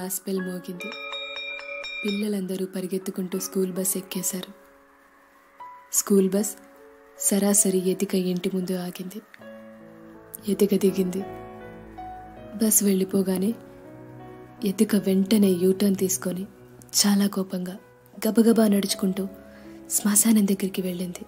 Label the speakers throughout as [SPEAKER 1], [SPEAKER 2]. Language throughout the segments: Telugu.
[SPEAKER 1] క్లాస్ బెల్ మోగింది పిల్లలందరూ పరిగెత్తుకుంటూ స్కూల్ బస్ ఎక్కేశారు స్కూల్ బస్ సరాసరి ఎతిక ఇంటి ముందు ఆగింది ఎతిక దిగింది బస్ వెళ్ళిపోగానే ఎతిక వెంటనే యూటర్న్ తీసుకొని చాలా కోపంగా గబగబా నడుచుకుంటూ శ్మశానం దగ్గరికి వెళ్ళింది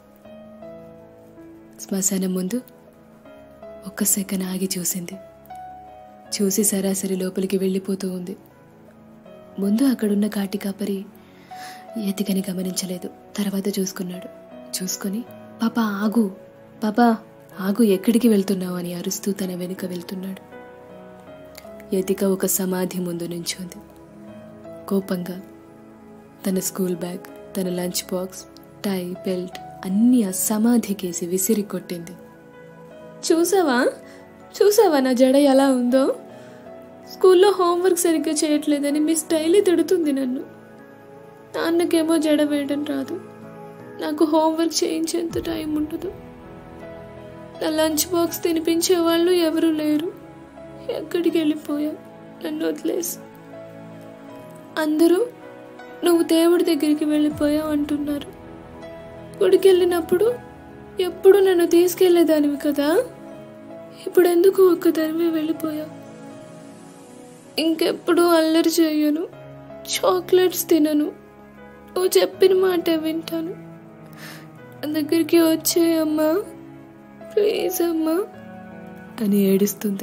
[SPEAKER 1] శ్మశానం ముందు ఒక్క సెకండ్ ఆగి చూసింది చూసి సరాసరి లోపలికి వెళ్ళిపోతూ ఉంది ముందు అక్కడున్న కాటి కాపరి ఎతికని గమనించలేదు తర్వాత చూసుకున్నాడు చూసుకొని పాప ఆగు పాపా ఆగు ఎక్కడికి వెళ్తున్నావు అని అరుస్తూ తన వెనుక వెళ్తున్నాడు ఎతిక ఒక సమాధి ముందు నించుంది కోపంగా తన స్కూల్ బ్యాగ్ తన లంచ్ బాక్స్ టై బెల్ట్ అన్నీ ఆ సమాధికేసి విసిరి కొట్టింది చూసావా చూసావా నా జడ ఎలా ఉందో స్కూల్లో హోంవర్క్ సరిగ్గా చేయట్లేదని మీ స్టైలే తిడుతుంది నన్ను నాన్నకేమో జడ వేయడం రాదు నాకు హోంవర్క్ చేయించేంత టైం ఉండదు నా లంచ్ బాక్స్ తినిపించే వాళ్ళు ఎవరు లేరు ఎక్కడికి వెళ్ళిపోయా నన్ను వదిలేసి అందరూ నువ్వు దేవుడి దగ్గరికి వెళ్ళిపోయావు అంటున్నారు గుడికి వెళ్ళినప్పుడు ఎప్పుడు నన్ను తీసుకెళ్లేదానివి కదా ఇప్పుడు ఎందుకు ఒక్కదానివే వెళ్ళిపోయావు ఇంకెప్పుడు అల్లరి చేయను చాక్లెట్స్ తినను నువ్వు చెప్పిన మాట వింటాను నా దగ్గరికి వచ్చేయమ్మా ప్లీజ్ అమ్మా అని ఏడుస్తుంది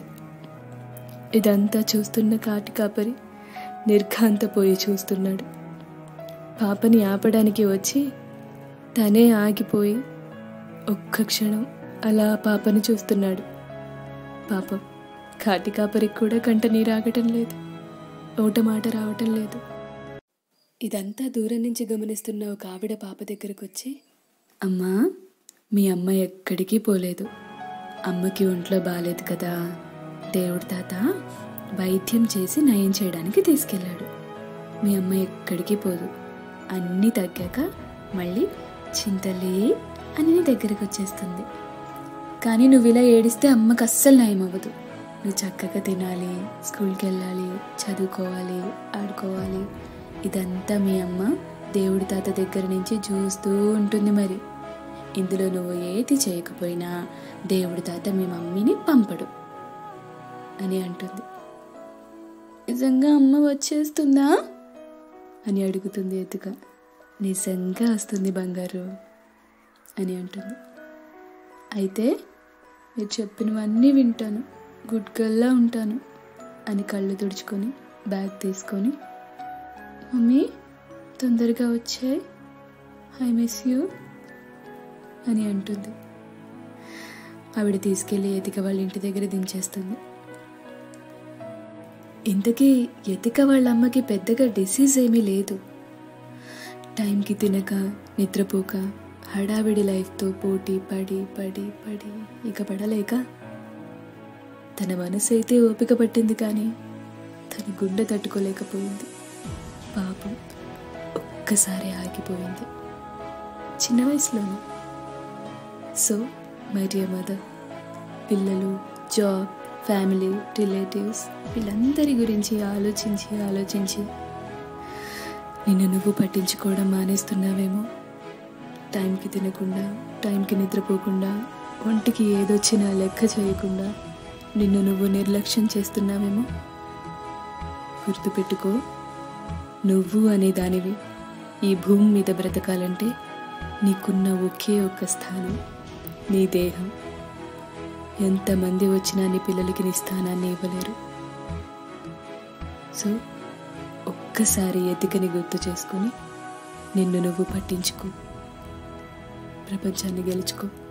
[SPEAKER 1] ఇదంతా చూస్తున్న కాటి కాపరి నిర్ఘాంతపోయి చూస్తున్నాడు పాపని ఆపడానికి వచ్చి తనే ఆగిపోయి ఒక్క క్షణం అలా పాపను చూస్తున్నాడు పాపం కాటి కాపరికి కూడా కంట నీరాగటం లేదు నోట మాట రావటం లేదు ఇదంతా దూరం నుంచి గమనిస్తున్న ఒక ఆవిడ పాప దగ్గరకు వచ్చి అమ్మా మీ అమ్మ ఎక్కడికి పోలేదు అమ్మకి ఒంట్లో బాగాలేదు కదా దేవుడి తాత వైద్యం చేసి నయం చేయడానికి తీసుకెళ్ళాడు మీ అమ్మ ఎక్కడికి పోదు అన్నీ తగ్గాక మళ్ళీ చింతలే అని నీ దగ్గరికి వచ్చేస్తుంది కానీ నువ్వు ఇలా ఏడిస్తే అమ్మకి అస్సలు నయం అవ్వదు నువ్వు చక్కగా తినాలి స్కూల్కి వెళ్ళాలి చదువుకోవాలి ఆడుకోవాలి ఇదంతా మీ అమ్మ దేవుడి తాత దగ్గర నుంచి చూస్తూ ఉంటుంది మరి ఇందులో నువ్వు ఏది చేయకపోయినా దేవుడి తాత మీ మమ్మీని పంపడు అని అంటుంది నిజంగా అమ్మ వచ్చేస్తుందా అని అడుగుతుంది ఎత్తుక నిజంగా వస్తుంది బంగారు అని అంటుంది అయితే మీరు చెప్పినవన్నీ వింటాను గుడ్ గర్ల్లా ఉంటాను అని కళ్ళు తుడుచుకొని బ్యాగ్ తీసుకొని మమ్మీ తొందరగా వచ్చాయి ఐ మిస్ యూ అని అంటుంది ఆవిడ తీసుకెళ్ళి ఎతిక వాళ్ళ ఇంటి దగ్గర దించేస్తుంది ఇంతకీ ఎతిక వాళ్ళ అమ్మకి పెద్దగా డిసీజ్ ఏమీ లేదు టైంకి తినక నిద్రపోక హడావిడి లైఫ్తో పోటీ పడి పడి పడి ఇక పడలేక తన మనసు అయితే ఓపిక పట్టింది కానీ తన గుండె తట్టుకోలేకపోయింది పాపం ఒక్కసారి ఆగిపోయింది చిన్న వయసులోనే సో మై డియర్ మదర్ పిల్లలు జాబ్ ఫ్యామిలీ రిలేటివ్స్ వీళ్ళందరి గురించి ఆలోచించి ఆలోచించి నిన్ను నువ్వు పట్టించుకోవడం మానేస్తున్నావేమో టైంకి తినకుండా టైంకి నిద్రపోకుండా ఒంటికి ఏదొచ్చినా లెక్క చేయకుండా నిన్ను నువ్వు నిర్లక్ష్యం చేస్తున్నావేమో గుర్తుపెట్టుకో నువ్వు అనే దానివి ఈ భూమి మీద బ్రతకాలంటే నీకున్న ఒకే ఒక్క స్థానం నీ దేహం ఎంతమంది వచ్చినా నీ పిల్లలకి నీ స్థానాన్ని ఇవ్వలేరు సో ఒక్కసారి ఎతికని గుర్తు చేసుకొని నిన్ను నువ్వు పట్టించుకో ప్రపంచాన్ని గెలుచుకో